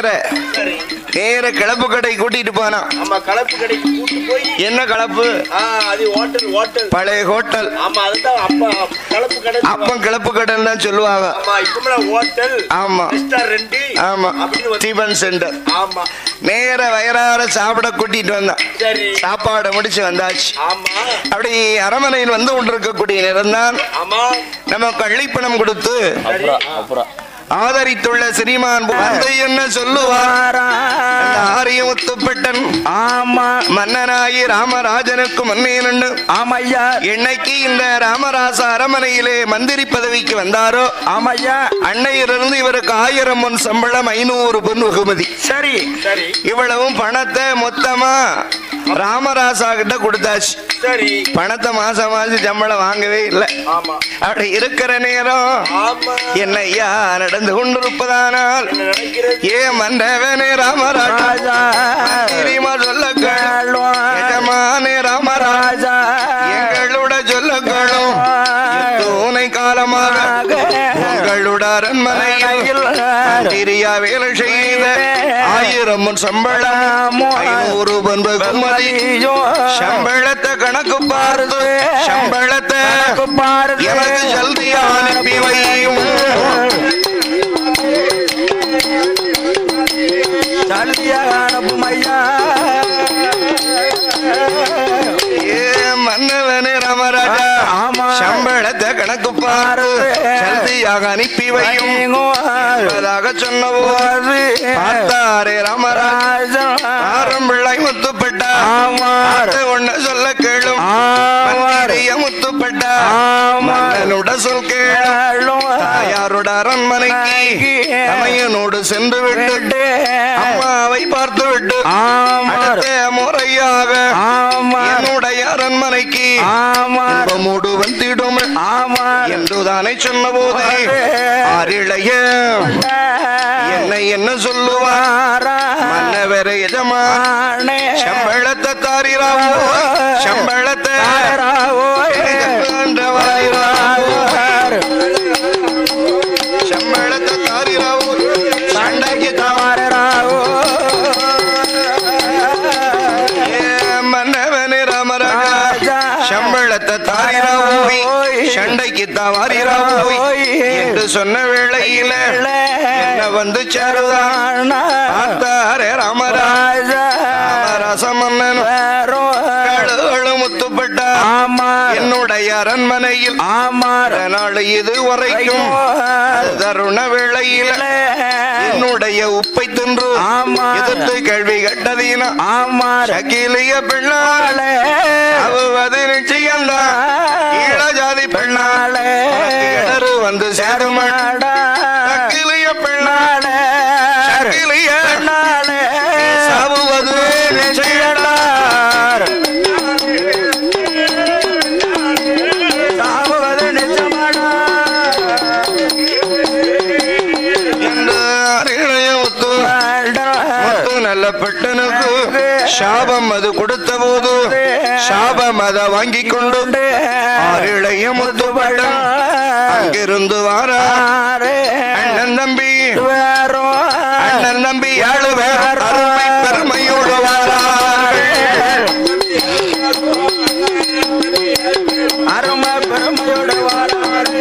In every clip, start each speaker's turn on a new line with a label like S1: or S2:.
S1: நேர
S2: சரி
S1: நேர கிளப்பு கடை கூட்டிட்டு போனான்
S2: ஆமா கலப்பு கடைக்கு கூட்டு போய்
S1: என்ன கலப்பு
S2: ஆ அது ஹோட்டல் ஹோட்டல்
S1: பழைய ஹோட்டல்
S2: ஆமா அதுதான் அப்பா கலப்பு கடை
S1: அப்பம் கிளப்பு கடைன்னு தான் சொல்லுவாங்க
S2: ஆமா இப்பமெல்லாம் ஹோட்டல்
S1: ஆமா
S2: ரெஸ்டாரண்ட்
S1: ஆமா
S2: அப்படின்னு வந்து-
S1: டிபன் சென்டர்
S2: ஆமா
S1: நேர வயறார சாப்பிட கூட்டிட்டு வந்தான்
S2: சரி
S1: சாப்பாடை முடிச்சு வந்தாச்சு
S2: ஆமா
S1: அப்படி அரமனையில் வந்து கொண்டிருக்கக்கூடிய நேரம் தான்
S2: ஆமா
S1: நம்ம கள்ளிப்பணம் கொடுத்து
S2: சரி
S1: ஆதரித்துள்ள ஸ்ரீமான் வந்து என்ன சொல்லுவார் அந்த ஆரியமுத்துப்பட்டன்
S3: ஆமா
S1: மன்னனாகி ராமராஜனுக்கு மன்னேனு
S3: ஆமையா
S1: என்னைக்கு இந்த ராமராச அரமனையிலே மந்திரி பதவிக்கு வந்தாரோ
S3: ஆமையா
S1: அன்னையிலிருந்து இவருக்கு ஆயிரம் பொன் சம்பளம் ஐநூறு பொன் வெகுமதி
S3: சரி
S2: சரி
S1: இவ்வளவும் பணத்தை மொத்தமா ராமராசா கிட்ட கொடுத்தாச்சு
S2: சரி
S1: பணத்தை மாசம் மாசம் சம்பளம் வாங்கவே இல்லை
S2: ஆமா
S1: அப்படி இருக்கிற நேரம்
S2: ஆமா
S1: என்ன ஐயா நடந்து கொண்டிருப்பதானால்
S2: என்ன நடக்கிறது
S1: ஏ மன்னவனே ராமராஜா
S3: ராஜா
S1: தெரியுமா சொல்ல
S3: கேளும்.
S1: எஜமானே ராமராஜா எங்களோட சொல்லுகளும் தூணை காலமாக உங்களோட அரண்மனையில் மந்திரியா வேலை செய்த ஆயிரம் பொன் சம்பளம் ஐநூறு பொன் வெகுமதி சம்பளத்தை கணக்கு பார்த்து சம்பளத்தை எனக்கு ஜல்தியா அனுப்பி வையும் ஏ மன்னவனே ராமராஜா
S3: ஆமா.
S1: சம்பளத்தை கணக்கு பார்த்து ஜல்தியாக அனுப்பி வையும் என்பதாக சொன்னபோது பார்த்தாரே ராமராஜ் ஆரம் பிள்ளை முத்துப்பட்டா பார்த்து ஒண்ணு சொல்ல கேளும் மந்திரிய முத்துப்பட்டா மன்னனோட சொல் கேளும் தாயாரோட அரண்மனைக்கு தமையனோடு சென்று விட்டு அம்மாவை பார்த்து விட்டு அடுத்த முறையாக என்னுடைய அரண்மனைக்கு இன்பமோடு வந்திடும் என்றுதானே சொன்ன போது ஆரிழைய என்னை என்ன சொல்லுவார் மன்னவர எஜமா சம்பளத்தை தாரிராவோ சம்பளத்தை வாரிராவோ. சம்பளத்தை தாரிராவோ சண்டைக்கு ஏ மன்னவனே ராமராஜா சம்பளத்தை தாரிராவோய் சண்டைக்கு தாரிராவோய் என்று சொன்ன வேளையில என்ன வந்து சேருதான் பார்த்தாரே ராமராஜ ராமராச மன்னன் கழுகு முத்துப்பட்டா என்னுடைய அரண்மனையில் நாள் இது வரைக்கும் தருண வேளையில என்னுடைய உப்பை தின்று எதிர்த்து கேள்வி கட்டதீனா சகிலிய பெண்ணால அவது நிச்சயம்தான் ஈழ ஜாதி பெண்ணால கிணறு வந்து சேருமாட சகிலிய பெண்ணால சகிலிய சாவுவது நிச்சயம்தான் என்று அருளைய முத்து முத்து நல்ல பெட்டனுக்கு சாபம் அது கொடுத்த போது சாபம் அதை வாங்கி கொண்டு அருளைய முத்து பட்டன் அங்கிருந்து வாரா அண்ணன் தம்பி அண்ணன் தம்பி ஆளு வேற அருமை பெருமையோடு வாரார்கள்
S3: அருமை பெருமையோட வாராரு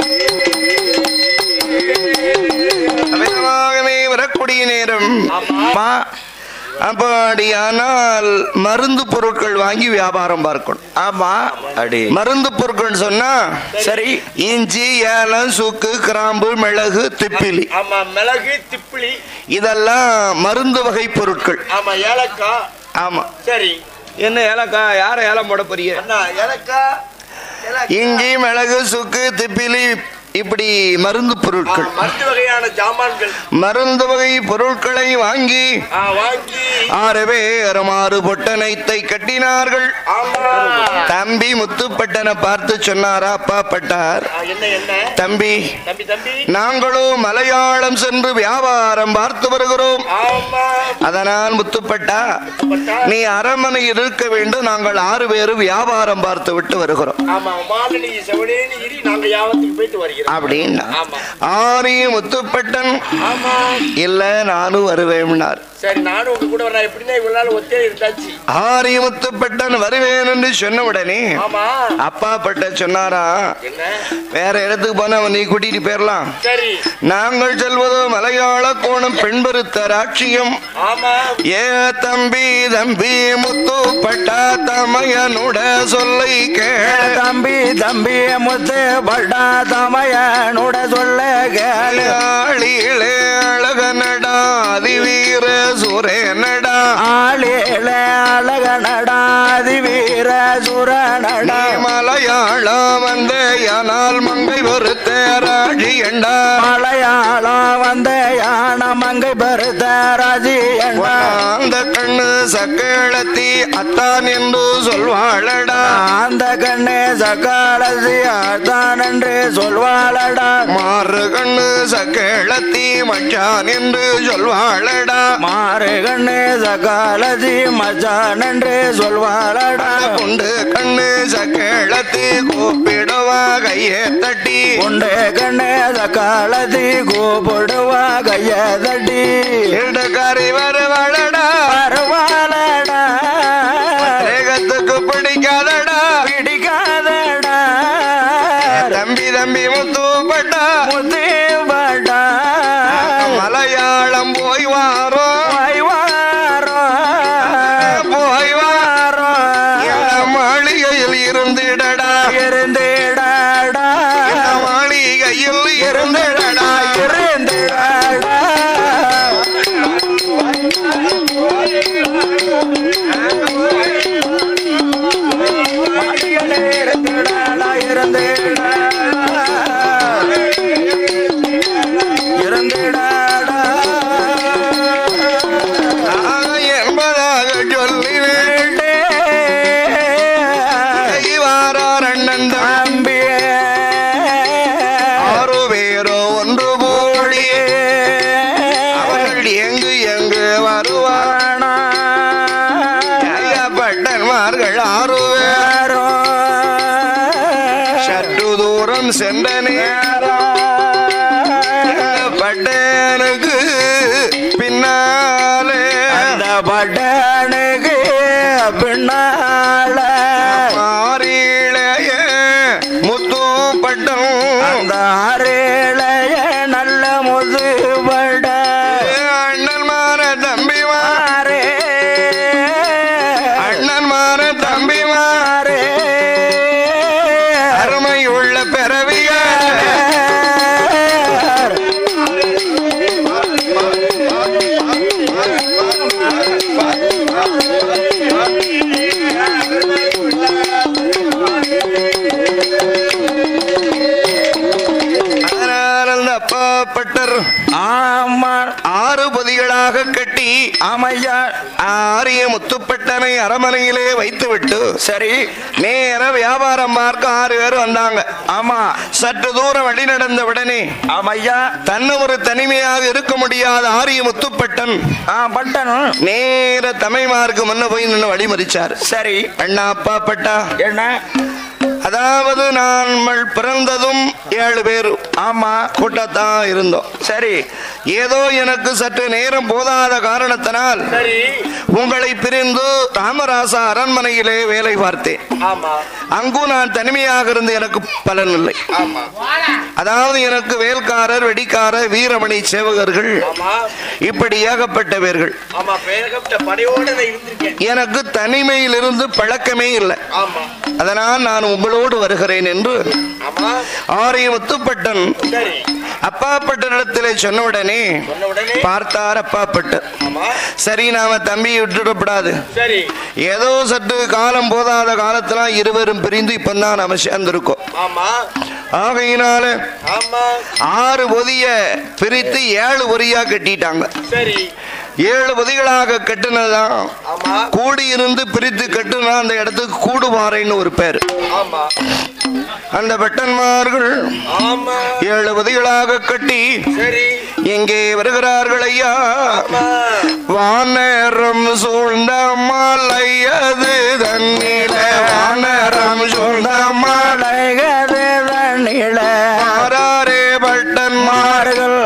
S1: வேகமாகவே வரக்கூடிய நேரம்
S2: ஆமா
S1: அப்படியானால் மருந்து பொருட்கள் வாங்கி வியாபாரம் பார்க்கணும்
S3: ஆமா அடி
S1: மருந்து பொருட்கள் சொன்னா
S3: சரி
S1: இஞ்சி ஏலம் சுக்கு கிராம்பு மிளகு திப்பிலி
S2: ஆமா மிளகு திப்பிலி
S1: இதெல்லாம் மருந்து வகை பொருட்கள்
S2: ஆமா ஏலக்காய்
S1: ஆமா
S2: சரி
S1: என்ன ஏலக்காய் யார ஏலம் போட போறிய
S2: அண்ணா ஏலக்காய் ஏலக்காய்.
S1: இஞ்சி மிளகு சுக்கு திப்பிலி இப்படி மருந்து
S2: ஆ,
S1: பொருட்கள்
S2: மருந்து வகையான ஜாமான்கள்
S1: மருந்து வகை பொருட்களை வாங்கி
S2: ஆ, வாங்கி
S1: ஆறு பேர் மாறு பொட்டனைத்தை கட்டினார்கள்
S2: ஆமா
S1: தம்பி முத்துப்பட்டனை பார்த்து சொன்னாரா அப்பா பட்டார்
S2: ஆ, என்ன என்ன
S1: தம்பி
S2: தம்பி தம்பி
S1: நாங்களோ மலையாளம் சென்று வியாபாரம் பார்த்து வருகிறோம்
S2: ஆமா
S1: அதனால் முத்துப்பட்டா
S2: முத்துப்பட்டா.
S1: நீ அரண்மனையில் இருக்க வேண்டும் நாங்கள் ஆறு பேரும் வியாபாரம் பார்த்து விட்டு வருகிறோம்
S2: ஆமா மாலினி செவனேன்னு இரி நாங்க யாவத்துக்கு போயிட்டு வருகிறோம்
S1: அப்படின்னா
S2: ஆமா
S1: ஆரிய முத்துப்பட்டன்
S2: ஆமா
S1: இல்ல நானும் வருவேன்னார்
S2: சரி நானும் உங்க கூட வரேன் எப்படின்னா இவ்வளவு நாள் ஒத்தே இருந்தாச்சு
S1: ஆரிய முத்துப்பட்டன் வருவேன் என்று சொன்ன உடனே
S2: ஆமா
S1: அப்பா பட்ட சொன்னாரா
S2: என்ன
S1: வேற இடத்துக்கு போனா நீ கூட்டிட்டு போயிடலாம்
S2: சரி
S1: நாங்கள் செல்வதோ மலையாள கோணம் பெண்பருத்த ராட்சியம்
S2: ஆமா
S1: ஏ தம்பி தம்பி முத்து பட்டா தமையனுட சொல்லை கேள
S3: தம்பி தம்பி முத்து பட்டா தமையனுட சொல்ல கேளு
S1: ஆளியிலே அழக நடா அதிவீர சுரே நடா
S3: ஆளில அழக நடாதி வீர சுர
S1: நீ
S3: நட
S1: மலையாளம் வந்த யானால் மங்கை பொறுத்த ராஜி என்றா
S3: மலையாளம் வந்த யான மங்கை பருத்த ராஜி என்றா
S1: அந்த கண்ணு சக்கேளத்தி அத்தான் என்று சொல்வாளடா
S3: அந்த கண்ணே சகாலசி ஆதான் என்று சொல்வாளடா
S1: மாறு கண்ணு சக்கேளத்தி மச்சான் என்று சொல்வாளடா
S3: மாறு கண்ணே சகாலசி மச்சான் என்று சொல்வாளடா
S1: குண்டு கண்ணு சக்கேளத்தி கூப்பிடுவா கையை தட்டி
S3: உண்டு கண்ணே சகாலசி கூப்பிடுவா கைய தட்டி
S1: இடக்காரி வருவாளடா
S3: பரவாலடா
S1: தேகத்துக்கு பிடிக்காதடா
S3: பிடிக்காதடா
S1: தம்பி தம்பி முத்து பட்டா
S3: முதிவடா
S1: மலையாளம் போய் வாரோ
S3: வாரோ
S1: போய் வா
S3: வாரோ
S1: இந்த மாளிகையில் இருந்திடடா
S3: இருந்திடடா
S1: இந்த மாளிகையில் இருந்திடடா
S3: இருந்திடடா இருந்திடடா இருந்திடடா இருந்திடடா
S1: நான் என்பதாக சொல்லினேன் வாரார் அண்ணன்
S3: தம்பி
S1: ஆறு பேரோ ஒன்று போடி அவர்கள் எங்கு எங்கு வருவார் பட்டன்மார்கள் ஆறு பேர் சற்று தூரம் சென்ற நேரம் பட்டனுக்கு பின்னாலே
S3: அந்த பட்டனுக்கு பின்னால
S1: மாறிளைய முத்து பட்டம்
S3: அந்த அறையிலைய நல்ல முதுபட
S1: அண்ணன் மாற தம்பி
S3: மாறே
S1: அண்ணன் மாற தம்பி
S3: மாறே
S1: அருமை உள்ள பிறவிய அதனால் அந்த அப்பா பட்டர்
S3: ஆமா
S1: ஆறு பொதிகளாக கட்டி
S3: ஆமையா
S1: ஆரிய முத்துப்பட்டனை அரமனையிலே வைத்துவிட்டு
S3: சரி
S1: நேர வியாபாரம் பார்க்க ஆறு பேர் வந்தாங்க
S3: ஆமா
S1: சற்று தூரம் வழி நடந்த உடனே
S3: ஆமையா
S1: தன்னை ஒரு தனிமையாக இருக்க முடியாத ஆரிய முத்துப்பட்டன்
S3: ஆ பட்டன்
S1: நேர தமிழ்மாருக்கு முன்ன போய் நின்று வழிமறிச்சார்
S3: சரி
S1: அண்ணா அப்பா பட்டா
S3: என்ன
S1: அதாவது நாங்கள் பிறந்ததும் ஏழு பேர்
S3: ஆமா
S1: கூட்டத்தான் இருந்தோம்
S3: சரி
S1: ஏதோ எனக்கு சற்று நேரம் போதாத காரணத்தினால்
S2: சரி
S1: உங்களை பிரிந்து ராமராசா அரண்மனையிலே வேலை பார்த்தேன்
S2: ஆமா
S1: அங்கும் நான் தனிமையாக இருந்து எனக்கு பலன் இல்லை
S2: ஆமா
S1: அதாவது எனக்கு வேல்காரர் வெடிக்காரர் வீரமணி சேவகர்கள்
S2: ஆமா
S1: இப்படி ஏகப்பட்டவர்கள்
S2: ஆமா பேரகப்பட்ட படையோட நான் இருந்திருக்கேன்
S1: எனக்கு தனிமையிலிருந்து பழக்கமே இல்லை
S2: ஆமா
S1: அதனால் நான் உங்களோடு வருகிறேன் என்று
S2: ஆமா
S1: ஆரிய முத்துப்பட்டன்
S2: சரி
S1: அப்பா பட்டனிடத்திலே சொன்ன உடனே
S2: சொன்ன உடனே
S1: பார்த்தார் அப்பா பட்டர்
S2: ஆமா
S1: சரி நாம தம்பியை விட்டுடப்படாது
S2: சரி
S1: ஏதோ சற்று காலம் போதாத காலத்துல இருவரும் பிரிந்து இப்பதான் நாம சேர்ந்திருக்கோம்
S2: ஆமா
S1: ஆகையினால
S2: ஆமா
S1: ஆறு பொதிய பிரித்து ஏழு பொதியா கட்டிட்டாங்க
S2: சரி
S1: ஏழு பொதிகளாக கட்டுனதான்
S2: ஆமா
S1: கூடியிருந்து பிரித்து கட்டுனா அந்த இடத்துக்கு கூடுபாறைன்னு ஒரு பேர்
S2: ஆமா
S1: அந்த பட்டன்மார்கள்
S2: ஆமா
S1: ஏழு பொதிகளாக கட்டி
S2: சரி
S1: எங்கே வருகிறார்கள் ஐயா
S2: ஆமா
S1: வானரம் சூழ்ந்த மலை அது தன்னில வானரம் சூழ்ந்த மலை
S3: மலைகது தண்ணில
S1: மாறாரே பட்டன்
S3: மார்கள்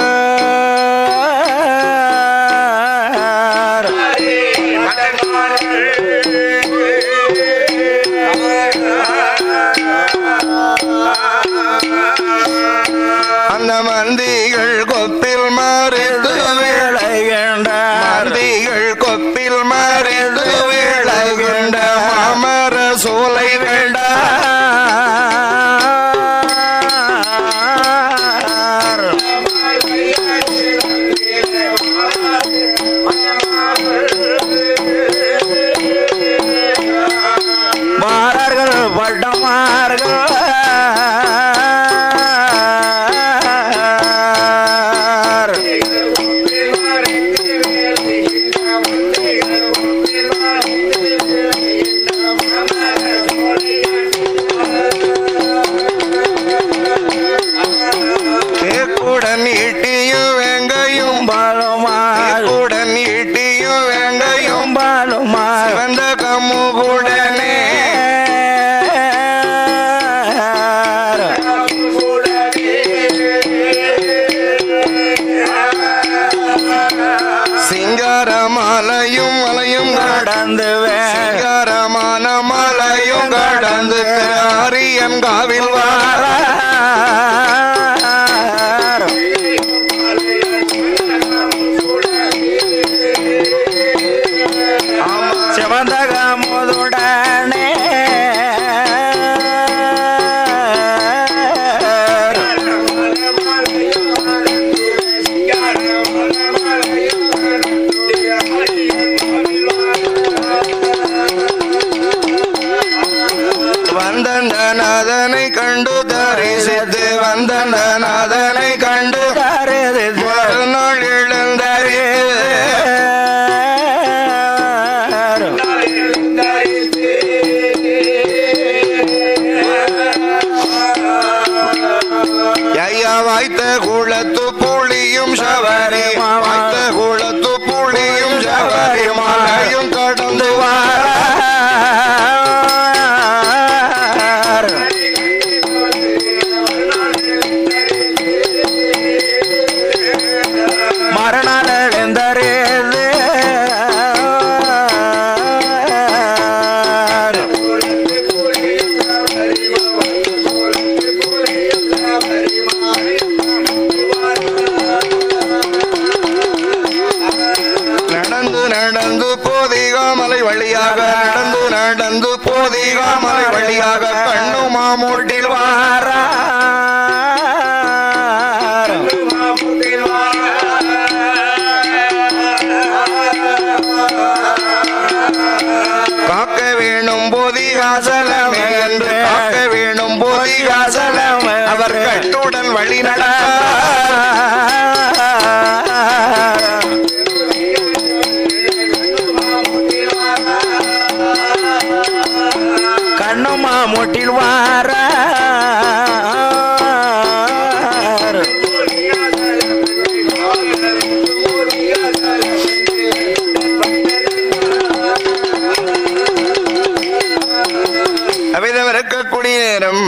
S1: அந்த மந்திகள் கொப்பில் மாறிட்டு
S3: விளைகின்றார்
S1: மந்திகள் கொப்பில் மாறிட்டு விளைகின்ற மாமர சோலை வேண்டா
S3: மாறர்கள் பட்டமார்கள்
S1: கேக்குடன் ஈட்டியும் வெங்கையும்
S3: பாலுமால்
S1: கேக்குடன் ஈட்டியும் வெங்கையும்
S3: பாலுமால்
S1: சிவந்த கம்முகுடனே சிங்கார மலையும் மலையும்
S3: கடந்து வே
S1: சிங்காரமான மலையும் கடந்து ஆரியன் காவில் வார
S3: சிவந்தக முதுடனே
S1: வந்தந்தநாதனை கண்டு தரிசித்து வந்தந்தநாதனை கண்டு மறுநாள் எழுந்தறித்து ஐயா வாய்த்த குளத்து புளியும் சவரி வாய்த்த குளத்து புளியும் சவரி மலையும் கடந்து வார
S3: மரணால் எழுந்தறிது
S1: நடந்து நடந்து போதிகாமலை வழியாக நடந்து நடந்து போதிகாமலை வழியாக கண்ணு மாமூட்டில் வார காக்க வேணும் போதிகாசலமே என்று காக்க வேணும் போதிகாசலம் அவர் கட்டுடன் வழி
S3: கண்ணுமா முட்டில் வார
S1: அவிதம் இருக்கக்கூடிய நேரம்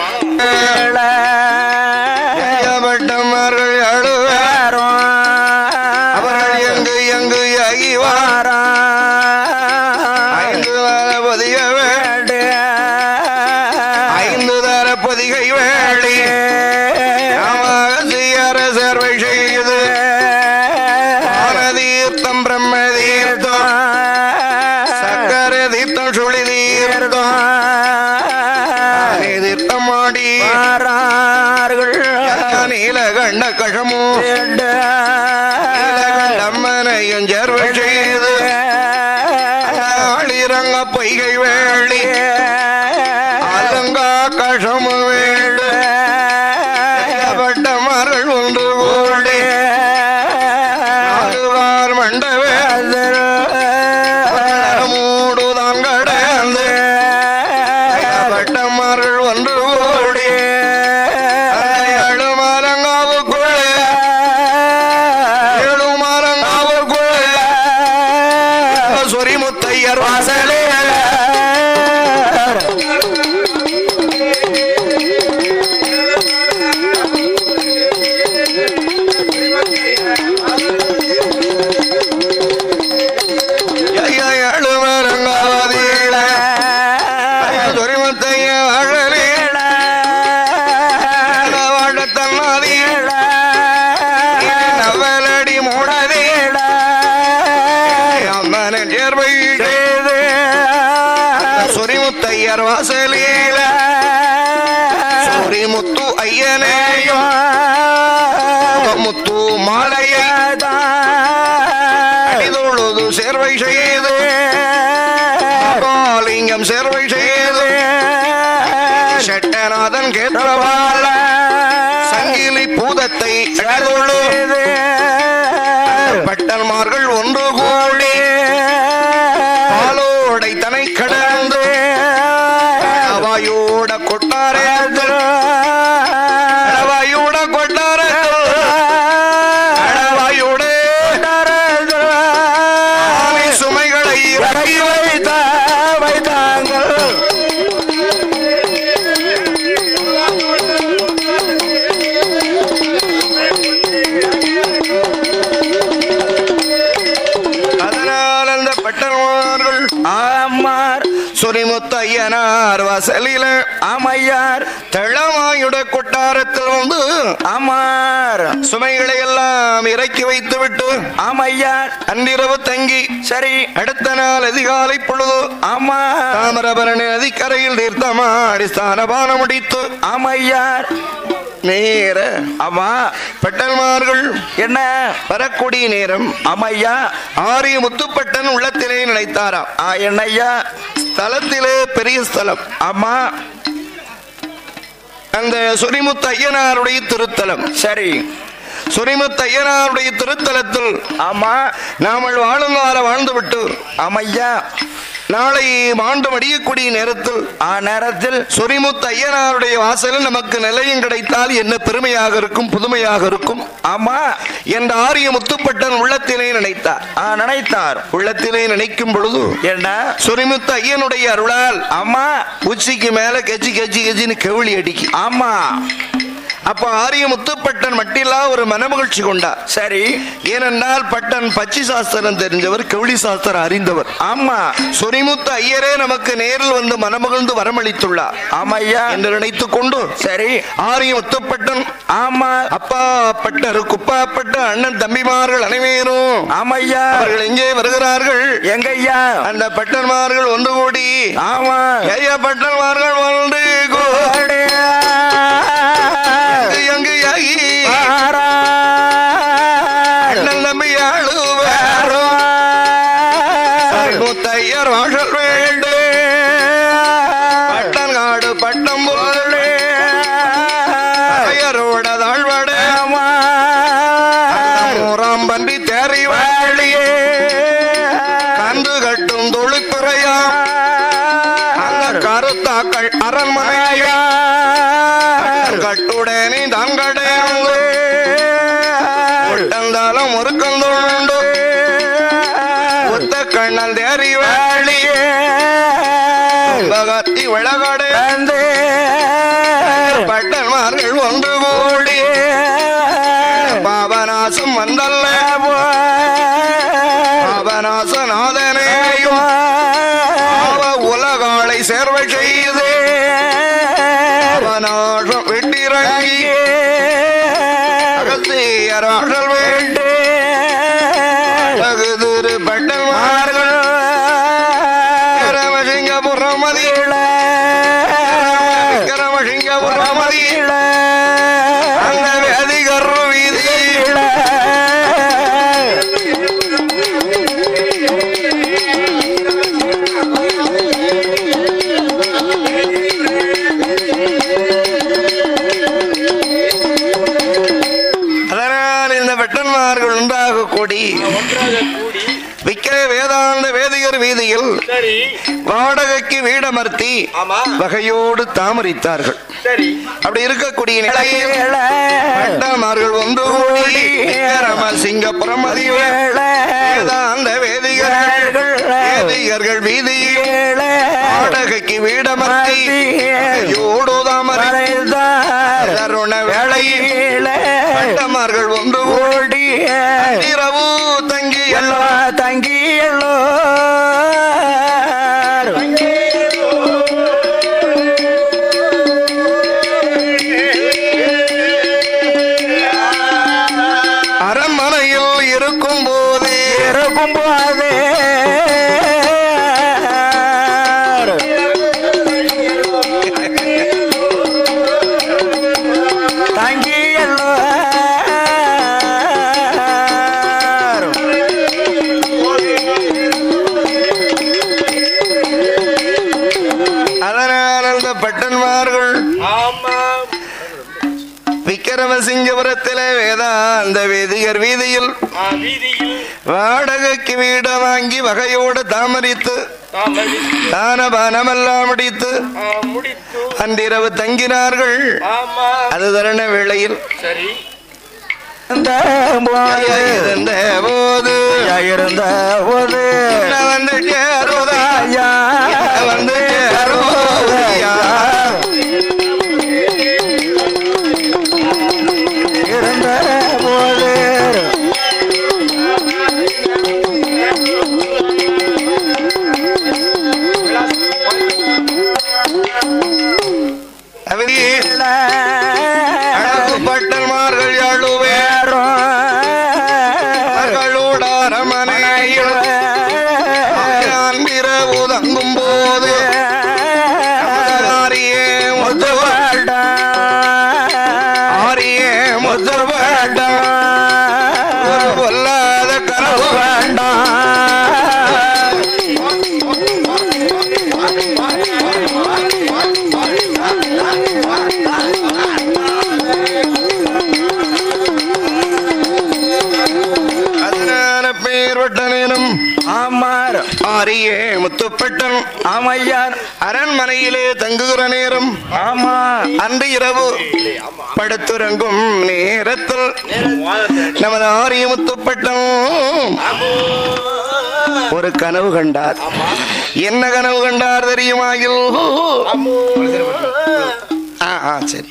S1: ஐயப்பட்டமர்கள் அழுவார் அவர்கள் எங்கு எங்கு ஐவார் ஐந்து தர பொதிக வேண்டி ஐந்து தர பொதிகை வேளி ராமகசியர சேர்வை செய்து தீர்த்தம் பிரம்ம தீர்த்தம் சக்கர தீர்த்தம் சுழி தீர்த்தம் தீர்த்தம் ஆடி நீலகண்ட கஷமோ நீலகண்டம்மனையும் சேர்வை செய்து சேர்வை செய்து லிங்கம் சேர்வை செய்து சட்டநாதன் கேட்டவாள் சங்கிலி பூதத்தை அடைதுள்ளு பட்டன்மார்கள் ஒன்று கூடி பாலோடை தனை கடந்து வாயோட கொட்டாரே வாயோட கொட்டாரே வாயோட ஆவி சுமைகளை இறக்கி வைத்த அதனால் அந்த பட்டன்மார்கள்
S3: ஆமார்
S1: சுரிமுத்த ஐயனார் வாசலில
S3: ஆமையார்
S1: தளமாயுட கொட்டாரத்தில் வந்து
S3: ஆமார்
S1: சுமைகளை எல்லாம் இறக்கி வைத்து விட்டு
S3: ஆமையார்
S1: அன்றிரவு தங்கி
S3: சரி
S1: அடுத்த நாள் அதிகாலை பொழுது
S3: ஆமா
S1: தாமிரபரணி நதிக்கரையில் தீர்த்தமாடி ஸ்தானபான முடித்து
S3: ஆமையார்
S1: நேர
S3: ஆமா
S1: பட்டன்மார்கள்
S3: என்ன
S1: வரக்கூடிய நேரம்
S3: ஆமையா
S1: ஆரிய முத்துப்பட்டன் உள்ளத்திலே நினைத்தாராம்
S3: ஆ என்னய்யா
S1: ஸ்தலத்திலே பெரிய ஸ்தலம்
S3: ஆமா
S1: அந்த சுரிமுத்து ஐயனாருடைய திருத்தலம்
S3: சரி
S1: சுரிமுத்து ஐயனாருடைய திருத்தலத்தில்
S3: ஆமா
S1: நாமல் வாழும் கால வாழ்ந்துவிட்டு
S3: ஆமையா
S1: நாளை மாண்டு மடியக்கூடிய நேரத்தில்
S3: ஆ நேரத்தில்
S1: சொரிமுத்து ஐயனாருடைய வாசலில் நமக்கு நிலையம் கிடைத்தால் என்ன பெருமையாக இருக்கும் புதுமையாக இருக்கும்
S3: ஆமா
S1: என்ற ஆரிய முத்துப்பட்டன் உள்ளத்திலே நினைத்தார்
S3: ஆ நினைத்தார்
S1: உள்ளத்திலே நினைக்கும் பொழுது
S3: என்ன
S1: சொரிமுத்து ஐயனுடைய அருளால்
S3: ஆமா
S1: உச்சிக்கு மேல கெச்சி கெச்சி கெச்சின்னு கெவுளி அடிக்கி
S3: ஆமா
S1: அப்ப ஆரிய முத்துப்பட்டன் மட்டில்லா ஒரு மனமகிழ்ச்சி கொண்டார்
S3: சரி
S1: ஏனென்றால் பட்டன் பச்சி சாஸ்திரம் தெரிஞ்சவர் கெவுளி சாஸ்திரம் அறிந்தவர்
S3: ஆமா
S1: சொரிமுத்து ஐயரே நமக்கு நேரில் வந்து மனமகிழ்ந்து வரமளித்துள்ளார்
S3: ஆமையா
S1: என்று நினைத்துக் கொண்டு
S3: சரி
S1: ஆரிய முத்துப்பட்டன்
S3: ஆமா
S1: அப்பா பட்டர் குப்பாப்பட்ட அண்ணன் தம்பிமார்கள் அனைவரும்
S3: ஆமையா
S1: அவர்கள் எங்கே வருகிறார்கள்
S3: எங்கய்யா
S1: அந்த பட்டன்மார்கள் ஒன்று கூடி
S3: ஆமா
S1: ஐயா பட்டன்மார்கள் ஒன்று கூடி எங்கு ஆகி அண்ணன் தம்பி ஆளுவார் முத்தையர் வாசல் வேண்டு பட்டன் காடு பட்டம் போலே ஐயரோட தாழ்வடை மூறாம் பன்றி தேறி வாழியே கந்து கட்டும் தொழுத்துறையா அந்த கருத்தாக்கள் அரண்மனையா கட்டுடனே தங்கடையாங்க ஒட்டந்தாலும் முறுக்கந்தோண்டு ஒத்த கண்ணல் தேறி வாழியே பகத்தி விளகடை பட்டன்மார்கள் ஒன்று கூடி பாபநாசம் வந்தல்ல பாபநாசநாதனேயும் அவ உலகாளை சேர்வை செய்து அவநாசம் விட்டிறங்கி அகத்தியர் ஆற்றல் வேண்டு அகுதிரு பட்டன்மார்கள் கிரமசிங்கபுரமதி கிரமசிங்கபுரமதி அந்த வேதிகர் வீதி அதனால் இந்த வெட்டன்மார்கள் ஒன்றாக கூடி
S2: ஒன்றாக கூடி
S1: விக்கிர வேதாந்த வேதிகர் வீதியில்
S2: சரி
S1: வாடகைக்கு வீடமர்த்தி
S2: ஆமா
S1: வகையோடு தாமரித்தார்கள்
S2: சரி
S1: அப்படி இருக்கக்கூடிய நிலையில் பட்டமார்கள் ஒன்று கூடி ரம சிங்கப்புறம் வேதாந்த வேதிகர்கள் வேதிகர்கள் வீதியில் வாடகைக்கு வீடமர்த்தி வகையோடு தாமரி தருண வேளையில் பட்டமார்கள் ஒன்று கூடி இரவு தங்கி எல்லாம்
S3: தங்கி எல்லோ
S1: அரண்மனையில் இருக்கும் போதே
S3: இருக்கும் போதே தங்கி எல்லோ
S1: அந்த வேதியர் வீதியில்
S2: ஆ, வீதியில்
S1: வாடகைக்கு வீட வாங்கி வகையோடு தாமரித்து
S2: தாமரை
S1: தானபானமெல்லாம் முடித்து
S2: ஆ, முடித்து
S1: அன்றிரவு தங்கினார்கள்
S2: ஆமா
S1: அது தருண வேளையில்
S2: சரி
S3: இருந்த போது
S1: இருந்த போது
S3: இருந்த போது
S1: நான் வந்து சேருவதா
S3: ஐயா
S1: வந்து சேருவோதையா
S3: இருந்த போது
S1: அவரி அழகுப்பட்டன்மார்கள் யாழுவே மகளோட அரமனையில் நான் இரவு தங்கும் போது ஆரியே முத்துவ ஆரியே முத்துவ ஒரு பொல்லாத கனவு அதனால பேர் வட்டனும்
S3: ஆமார்
S1: ஆரியே முத்துப்பட்டன்
S3: ஆமையார்
S1: அரண்மனையிலே தங்குகிற நேரம்
S3: ஆமா
S1: அன்று இரவு படுத்துறங்கும் நேரத்தில் நமது ஆரிய முத்துப்பட்டம் ஒரு கனவு கண்டார் என்ன கனவு கண்டார் தெரியுமாயில் ஆ ஆ சரி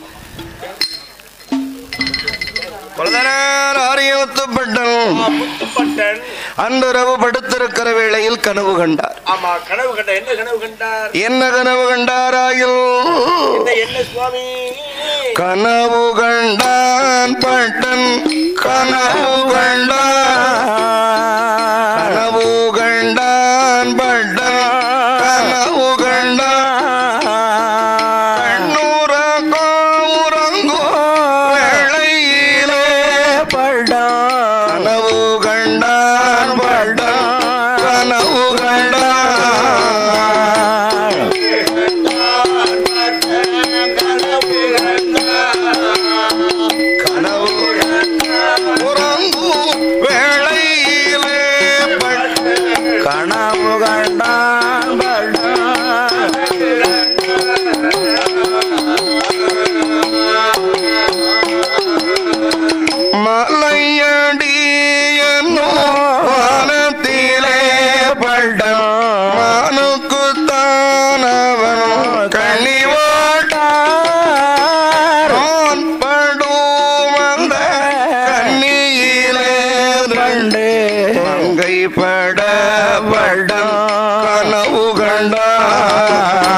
S1: கொலதனார் ஆரிய முத்துப்பட்டம்
S2: முத்துப்பட்டன்
S1: அன்றிரவு படுத்திருக்கிற வேளையில் கனவு கண்டார்
S2: ஆமா கனவு கண்ட என்ன கனவு கண்டார்
S1: என்ன கனவு கண்டாராயில்
S2: இந்த என்ன சுவாமி
S1: கனவு கண்டான் பட்டன் கனவு கண்டான் கனவு கண்டான் பட்டன் கனவு கண்டான் கண்ணுறங்கோ உறங்கோ வேளையிலே கனவு கண்டான் பட்டன் கனவு கண்டான் கனவு உறங்கு வேளையிலே பட்டன்
S3: கனவு கண்டான்
S1: மலையடி என்னும் வானத்திலே பட்டம் மானுக்குத்தானவன் கனிவாட்டார் படும் அந்த கண்ணியிலே
S3: பண்டு
S1: மங்கை பட படம் கனவு கண்டார்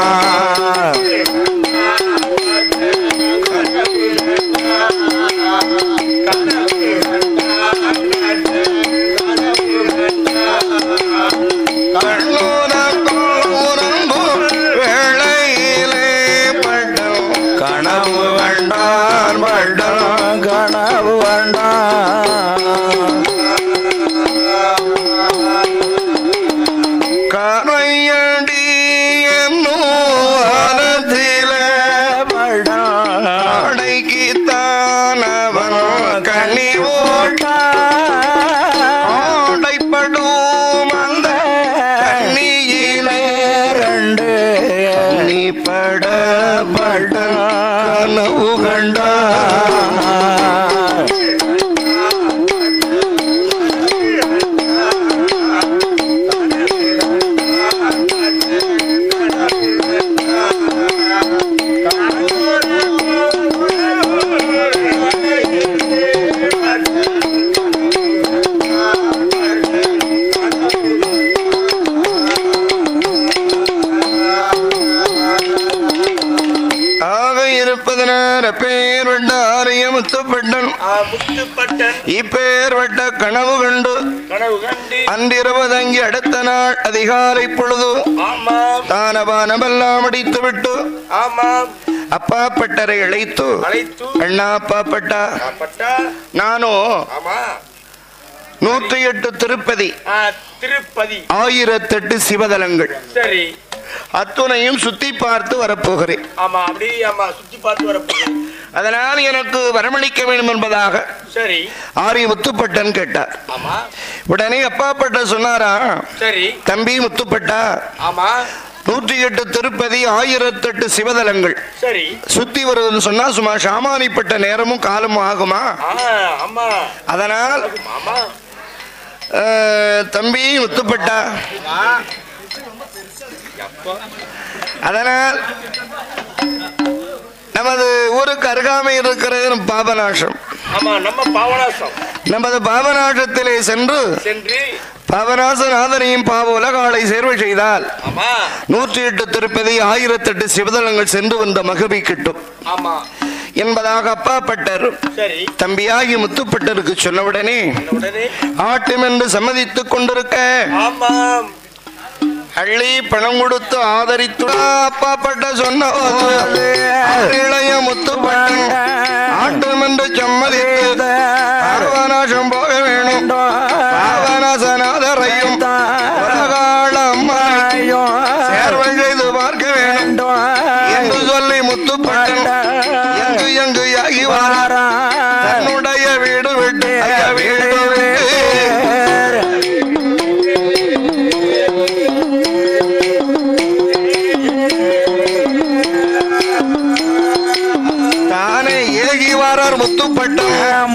S1: வேளையிலே பட்டம் கனவு கண்டார் பட்டம்
S3: கனவு கண்டான்
S1: கரையடி என்னும் வானத்திலே அடைக்குத்தானவன் கனி ஓட்டாடைப்படும் அந்த கண்ணியிலே
S3: ரெண்டு
S1: நீ பட பட கனவு கண்டார் ஆக இருப்பதனால பேர் வட்ட ஆரியமுத்துப்பட்டன்
S2: ஆ, முத்துப்பட்டன்
S1: இப்பேர் வட்ட கனவு கண்டு
S2: கனவு கண்டு
S1: அன்றிரவு தங்கி அடுத்த நாள் அதிகாலை பொழுது
S2: ஆமாம்
S1: தானபானமெல்லாம் அடித்து விட்டு
S2: ஆமாம்
S1: அப்பா பட்டரை இழைத்து
S2: அழைத்து
S1: அண்ணா அப்பா பட்டா
S2: பட்டா
S1: நானும்
S2: ஆமா
S1: நூற்றி எட்டு திருப்பதி
S2: ஆ, திருப்பதி
S1: ஆயிரத்தெட்டு சிவதலங்கள்
S2: சரி
S1: அத்துணையும் சுத்தி பார்த்து வரப்போகிறேன்
S2: ஆமா அப்படியே ஆமா சுத்தி பார்த்து வரப்போகுது
S1: அதனால் எனக்கு வரமளிக்க வேண்டும் என்பதாக
S2: சரி
S1: ஆரிய முத்துப்பட்டன் கேட்டார்
S2: ஆமா
S1: உடனே அப்பா பட்ட சொன்னாரா
S2: சரி
S1: தம்பி முத்துப்பட்டா
S2: ஆமா
S1: நூற்றி எட்டு திருப்பதி ஆயிரத்தெட்டு சிவதலங்கள்
S2: சரி
S1: சுத்தி வருதுன்னு சொன்னா சும்மா சாமானிப்பட்ட நேரமும் காலமும் ஆகுமா
S2: ஆ ஆமா
S1: அதனால்
S2: ஆமா
S1: அஹ், தம்பி முத்துப்பட்டா
S2: அப்பா
S1: அதனால் நமது ஊருக்கு அருகாமை இருக்கிறது நம் பாபநாசம்
S2: ஆமா நம்ம பாவனாசம்
S1: நமது பாபநாசத்திலே சென்று
S2: சென்று
S1: பாபநாசநாதனையும் பாவ உலகாலை சேர்வை செய்தால்
S2: ஆமா
S1: நூற்றி எட்டு திருப்பதி ஆயிரத்தெட்டு சிவதலங்கள் சென்று வந்த மகிழ்ச்சி கிட்டும்
S2: ஆமா
S1: என்பதாக அப்பா பட்டர்
S2: சரி
S1: தம்பியாகி முத்துப்பட்டருக்கு சொன்னவுடனே
S2: உடனே
S1: ஆட்டும் என்று சம்மதித்துக் கொண்டிருக்க
S2: ஆமாம்
S1: அள்ளி பணம் கொடுத்து ஆதரித்து அப்பா பட்ட சொன்னபோது இளைய முத்துப்பட்டன் ஆட்டும் என்று சம்மதித்து பாவநாசம் போக வேணும் பாவநாசநாதரையும் உலகாள அம்மாவை சேர்வை செய்து பார்க்க வேணும் என்று சொல்லி முத்துப்பட்டன் எங்கு எங்கு ஆகி வார தன்னுடைய வீடு விட்டு ஐயா வீடு விட்டு தானே ஏகி வாரார் முத்துப்பட்டம்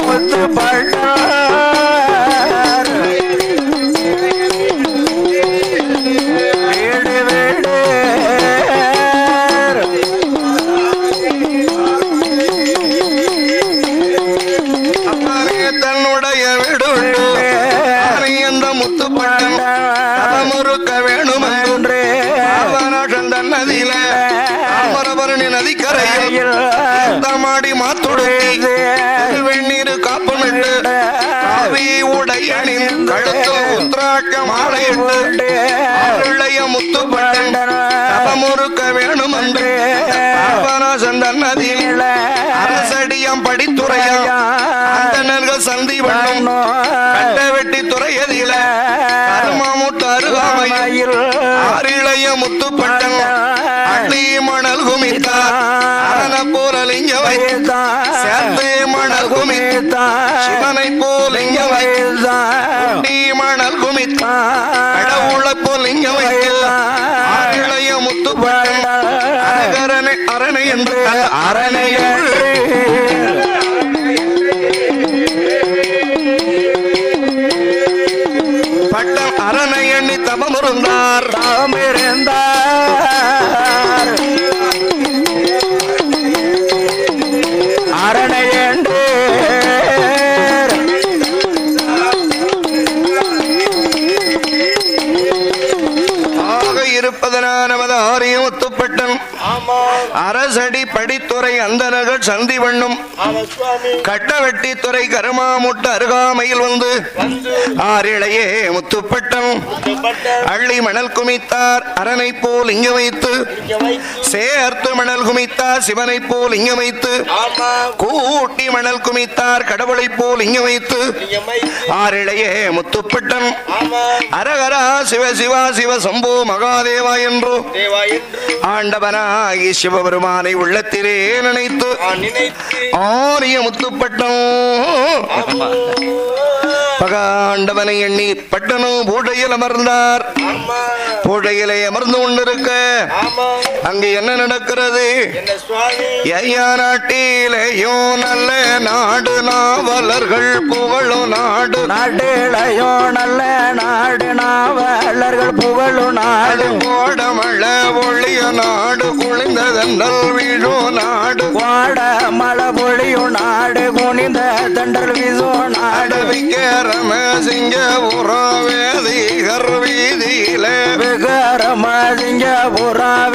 S3: வீடு வீடு
S1: அப்பாவே தன்னுடைய வீடு விட்டு தானே அந்த முத்துப்பட்டம் தலமுறுக்க வேணும் என்று பாவநாசம் தன்னதியில தாமரபரணி நதிக்கரையில் மாடி மாத்துடுத்தி வெந்நீர் காப்பமிட்டு காவி உடையணின் கழுத்தில் உத்ராட்ச மாலையிட்டு இளைய முத்துப்பட்டன் தலமுறுக்க வேணும் என்று பாவநாசம் தன்னதியில் அரசடியம் படித்துறையம் அந்தணர்கள் சந்தி வண்ணம் கட்ட வெட்டி துறையதில கருமாமுட்டு அருகாமையில் ஆறிளைய முத்துப்பட்டன் அள்ளி மணல் குமித்தார் அரண போல லிங்க வைத்து சேர்த்து மணல் குமித்தா சிவனை போல் லிங்க வைத்து அள்ளி மணல் குமித்தா கடவுளை போல் லிங்க வைத்து ஆறிளைய முத்துப்பட்டன் அரகரனை அரணை என்று அரணை பட்டம் அரணை எண்ணி தபம் இருந்தார்
S3: அரணை
S1: ஆக இருப்பதனா நமது ஆரியம் ஒத்துப்பட்டன்
S2: ஆமா
S1: அரசடி படித்துறை அந்தனர்கள் சந்தி வண்ணும்
S2: ஆமா சுவாமி
S1: கட்டவெட்டி துறை கருமாமுட்டு அருகாமையில் வந்து
S2: வந்து
S1: ஆறிழையே முத்துப்பட்டம்
S2: முத்துப்பட்ட
S1: அள்ளி மணல் குமித்தார் அரணை போல் இங்க வைத்து
S2: இங்க வைத்து
S1: சேர்த்து மணல் குமித்தார் சிவனை போல் இங்க வைத்து
S2: ஆமா
S1: கூட்டி மணல் குமித்தார் கடவுளை போல் இங்க வைத்து
S2: இங்க வைத்து
S1: ஆறிழையே முத்துப்பட்டன்
S2: ஆமா
S1: அரகரா சிவ சிவா சிவ சம்போ மகாதேவா என்றோ
S2: தேவா என்று
S1: ஆண்டவனாகி சிவபெருமானை உள்ளத்திலே நினைத்து
S2: நான் நினைத்து
S1: ஆரிய முத்துப்பட்டம்
S2: ஆமா
S1: பகாண்டவனை எண்ணி பட்டணம் பூஜையில் அமர்ந்தார்
S2: ஆமா
S1: பூஜையிலே அமர்ந்து கொண்டிருக்க
S2: ஆமா
S1: அங்கு என்ன நடக்கிறது
S2: என்ன சுவாமி
S1: ஐயா நாட்டிலேயோ நல்ல நாடு நாவலர்கள் புகழும் நாடு
S3: நாட்டிலையோ நல்ல நாடு நாவலர்கள் புகழும் நாடு
S1: அது கோடமழ ஒளிய நாடு குளிந்ததென்றல் வீழும் நாடு
S3: வாட மழை பொழியும் நாடு குனிந்த தண்டல் வீசும் நாடு
S1: அடவிக்கரம சிங்கபுரம் வேதிகர் வீதியிலே
S3: விகரம சிங்கபுரா